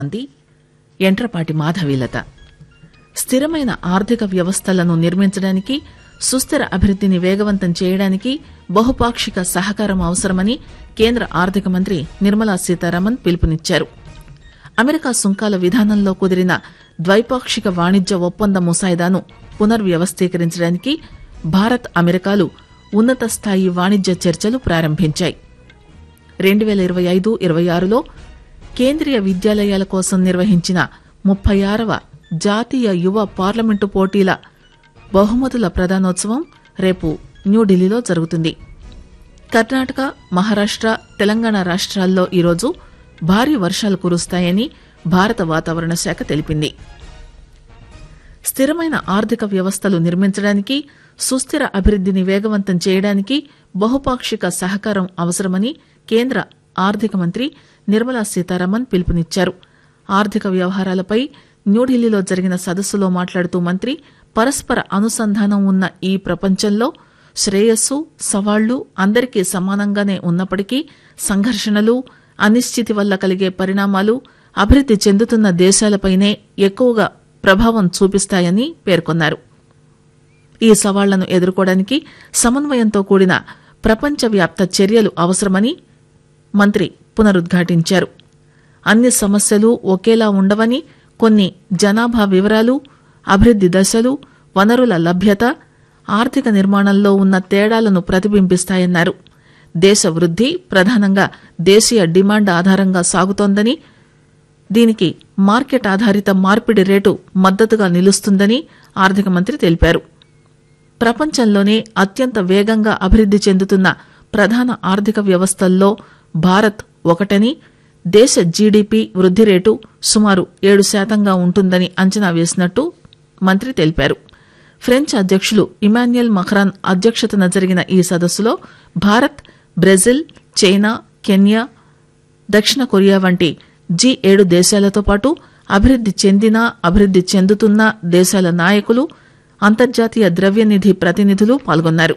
అంది ఎంట్రపాటి మాధవీలత స్థిరమైన ఆర్థిక వ్యవస్థలను నిర్మించడానికి సుస్థిర అభివృద్దిని వేగవంతం చేయడానికి బహుపాక్షిక సహకారం అవసరమని కేంద్ర ఆర్థిక మంత్రి నిర్మలా సీతారామన్ పిలుపునిచ్చారు అమెరికా సుంకాల విధానంలో కుదిరిన ద్వైపాక్షిక వాణిజ్య ఒప్పంద ముసాయిదాను పునర్వ్యవస్థీకరించడానికి భారత్ అమెరికాలు ఉన్నత స్థాయి వాణిజ్య చర్చలు ప్రారంభించాయి రెండు వేల ఇరవై ఐదు ఇరవై ఆరులో కేంద్రీయ విద్యాలయాల కోసం నిర్వహించిన ముప్పై ఆరవ జాతీయ యువ పార్లమెంటు పోటీల బహుమతుల ప్రదానోత్సవం రేపు న్యూఢిల్లీలో జరుగుతుంది కర్ణాటక మహారాష్ట తెలంగాణ రాష్ట్రాల్లో ఈరోజు భారీ వర్షాలు కురుస్తాయని భారత వాతావరణ శాఖ తెలిపింది స్థిరమైన ఆర్థిక వ్యవస్థలు నిర్మించడానికి సుస్థిర అభివృద్దిని వేగవంతం చేయడానికి బహుపాక్షిక సహకారం అవసరమని కేంద్ర ఆర్థిక మంత్రి నిర్మలా సీతారామన్ పిలుపునిచ్చారు ఆర్థిక వ్యవహారాలపై న్యూఢిల్లీలో జరిగిన సదస్సులో మాట్లాడుతూ మంత్రి పరస్పర అనుసంధానం ఉన్న ఈ ప్రపంచంలో శ్రేయస్సు సవాళ్లు అందరికీ సమానంగానే ఉన్నప్పటికీ సంఘర్షణలు అనిశ్చితి వల్ల కలిగే పరిణామాలు అభివృద్ది చెందుతున్న దేశాలపైనే ఎక్కువగా ప్రభావం చూపిస్తాయని పేర్కొన్నారు ఈ సవాళ్లను ఎదుర్కోవడానికి సమన్వయంతో కూడిన ప్రపంచవ్యాప్త చర్యలు అవసరమని మంత్రి పునరుద్ఘాటించారు అన్ని సమస్యలు ఒకేలా ఉండవని కొన్ని జనాభా వివరాలు అభివృద్ది దశలు వనరుల లభ్యత ఆర్థిక నిర్మాణంలో ఉన్న తేడాలను ప్రతిబింబిస్తాయన్నారు దేశ వృద్ది ప్రధానంగా దేశీయ డిమాండ్ ఆధారంగా సాగుతోందని దీనికి మార్కెట్ ఆధారిత మార్పిడి రేటు మద్దతుగా నిలుస్తుందని ఆర్థిక మంత్రి తెలిపారు ప్రపంచంలోనే అత్యంత వేగంగా అభివృద్ది చెందుతున్న ప్రధాన ఆర్థిక వ్యవస్థల్లో భారత్ ఒకటని దేశ జీడీపీ వృద్ది రేటు సుమారు ఏడు శాతంగా ఉంటుందని అంచనా వేసినట్టు మంత్రి తెలిపారు ఫ్రెంచ్ అధ్యక్షులు ఇమాన్యుయల్ మఖ్రాన్ అధ్యక్షతన జరిగిన ఈ సదస్సులో భారత్ బ్రెజిల్ చైనా కెన్యా దక్షిణ కొరియా వంటి జీ ఏడు దేశాలతో పాటు అభివృద్ది చెందిన అభివృద్ది చెందుతున్న దేశాల నాయకులు అంతర్జాతీయ ద్రవ్యనిధి ప్రతినిధులు పాల్గొన్నారు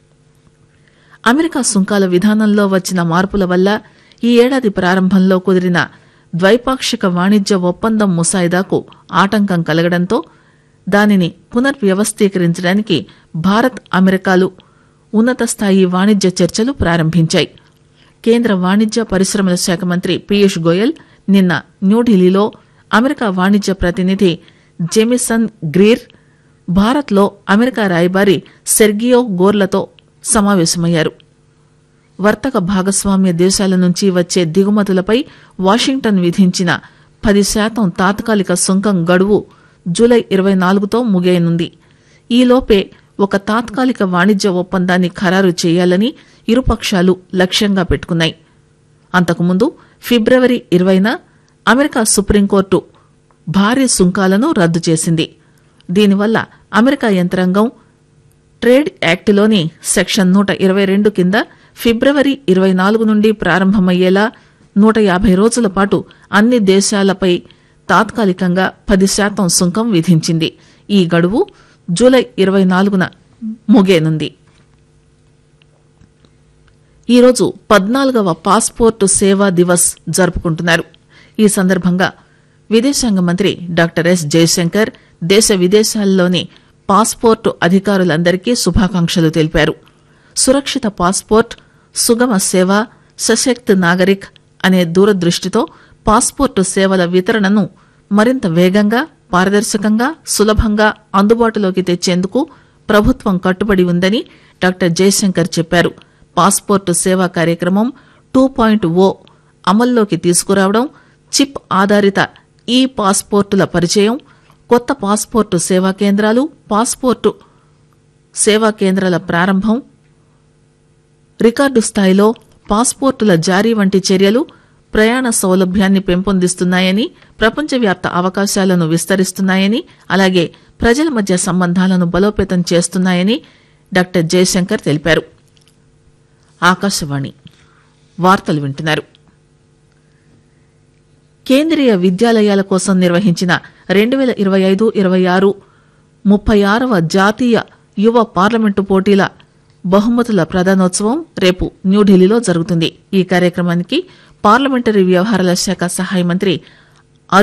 అమెరికా సుంకాల విధానంలో వచ్చిన మార్పుల వల్ల ఈ ఏడాది ప్రారంభంలో కుదిరిన ద్వైపాక్షిక వాణిజ్య ఒప్పందం ముసాయిదాకు ఆటంకం కలగడంతో దానిని పునర్వ్యవస్థీకరించడానికి భారత్ అమెరికాలు ఉన్నత స్థాయి వాణిజ్య చర్చలు ప్రారంభించాయి కేంద్ర వాణిజ్య పరిశ్రమల శాఖ మంత్రి పీయూష్ గోయల్ నిన్న న్యూఢిల్లీలో అమెరికా వాణిజ్య ప్రతినిధి జెమిసన్ గ్రీర్ భారత్లో అమెరికా రాయబారి సెర్గియో గోర్లతో సమావేశమయ్యారు వర్తక భాగస్వామ్య దేశాల నుంచి వచ్చే దిగుమతులపై వాషింగ్టన్ విధించిన పది శాతం తాత్కాలిక సుంకం గడువు జూలై ఇరవై నాలుగుతో ముగియనుంది ఈలోపే ఒక తాత్కాలిక వాణిజ్య ఒప్పందాన్ని ఖరారు చేయాలని ఇరుపక్షాలు లక్ష్యంగా పెట్టుకున్నాయి అంతకుముందు ఫిబ్రవరి ఇరవైన అమెరికా సుప్రీంకోర్టు భారీ సుంకాలను రద్దు చేసింది దీనివల్ల అమెరికా యంత్రాంగం ట్రేడ్ యాక్టులోని సెక్షన్ నూట ఇరవై రెండు కింద ఫిబ్రవరి ఇరవై నాలుగు నుండి ప్రారంభమయ్యేలా నూట యాభై రోజుల పాటు అన్ని దేశాలపై తాత్కాలికంగా పది శాతం సుంకం విధించింది ఈ గడువు జూలై ఇరవై నాలుగున ముగేనుంది ఈరోజు పద్నాలుగవ పాస్పోర్టు సేవా దివస్ జరుపుకుంటున్నారు ఈ సందర్భంగా విదేశాంగ మంత్రి డాక్టర్ ఎస్ జయశంకర్ దేశ విదేశాల్లోని పాస్పోర్టు అధికారులందరికీ శుభాకాంక్షలు తెలిపారు సురక్షిత పాస్పోర్ట్ సుగమ సేవ సశక్త్ నాగరిక్ అనే దూరదృష్టితో పాస్పోర్టు సేవల వితరణను మరింత వేగంగా పారదర్శకంగా సులభంగా అందుబాటులోకి తెచ్చేందుకు ప్రభుత్వం కట్టుబడి ఉందని డాక్టర్ జయశంకర్ చెప్పారు పాస్పోర్టు సేవా కార్యక్రమం టూ పాయింట్ ఓ అమల్లోకి తీసుకురావడం చిప్ ఆధారిత ఈ పాస్పోర్టుల పరిచయం కొత్త పాస్పోర్టు సేవా కేంద్రాలు పాస్పోర్టు సేవా కేంద్రాల ప్రారంభం రికార్డు స్థాయిలో పాస్పోర్టుల జారీ వంటి చర్యలు ప్రయాణ సౌలభ్యాన్ని పెంపొందిస్తున్నాయని ప్రపంచవ్యాప్త అవకాశాలను విస్తరిస్తున్నాయని అలాగే ప్రజల మధ్య సంబంధాలను బలోపేతం చేస్తున్నాయని డాక్టర్ జయశంకర్ తెలిపారు ఆకాశవాణి వార్తలు వింటున్నారు కేంద్రీయ విద్యాలయాల కోసం నిర్వహించిన రెండు వేల ఇరవై ఐదు ఇరవై ఆరు ముప్పై ఆరవ జాతీయ యువ పార్లమెంటు పోటీల బహుమతుల ప్రదానోత్సవం రేపు న్యూఢిల్లీలో జరుగుతుంది ఈ కార్యక్రమానికి పార్లమెంటరీ వ్యవహారాల శాఖ సహాయ మంత్రి